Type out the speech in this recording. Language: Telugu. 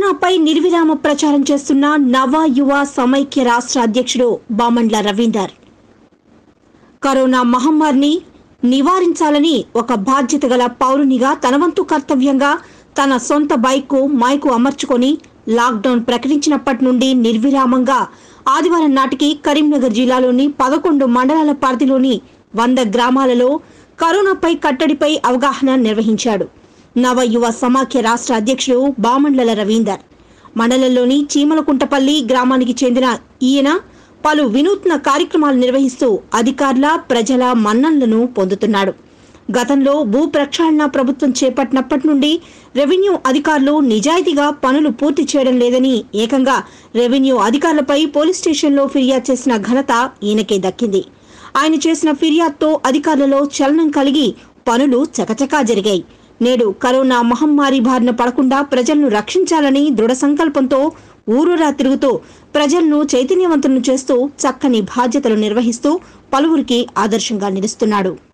కరోనాపై నిర్విరామ ప్రచారం చేస్తున్న నవ యువ సమైక్య రాష్ట్ర అధ్యక్షుడు బామండ్ల రవీందర్ కరోనా మహమ్మారిని నివారించాలని ఒక బాధ్యత గల పౌరునిగా తన వంతు కర్తవ్యంగా తన సొంత బైక్కు మైకు అమర్చుకొని లాక్డౌన్ ప్రకటించినప్పటి నుండి నిర్విరామంగా ఆదివారం నాటికి కరీంనగర్ జిల్లాలోని పదకొండు మండలాల పరిధిలోని వంద గ్రామాలలో కరోనాపై కట్టడిపై అవగాహన నిర్వహించాడు నవ యువ సమాఖ్య రాష్ట్ర అధ్యక్షుడు బామండ్ల రవీందర్ మండలంలోని చీమలకుంటపల్లి గ్రామానికి చెందిన ఈయన పలు వినూత్న కార్యక్రమాలు నిర్వహిస్తూ అధికారుల ప్రజల మన్ననలను పొందుతున్నాడు గతంలో భూ ప్రక్షాళన ప్రభుత్వం చేపట్టినప్పటి నుండి రెవెన్యూ అధికారులు నిజాయితీగా పనులు పూర్తి చేయడం లేదని ఏకంగా రెవెన్యూ అధికారులపై పోలీస్ స్టేషన్లో ఫిర్యాదు చేసిన ఘనత ఈయనకే దక్కింది ఆయన చేసిన ఫిర్యాదుతో అధికారులలో చలనం కలిగి పనులు చకచకా జరిగాయి నేడు కరోనా మహమ్మారి బారిన పడకుండా ప్రజలను రక్షించాలని దృఢ సంకల్పంతో ఊరూరా తిరుగుతూ ప్రజలను చైతన్యవంతులను చేస్తూ చక్కని బాధ్యతలు నిర్వహిస్తూ పలువురికి ఆదర్శంగా నిలుస్తున్నాడు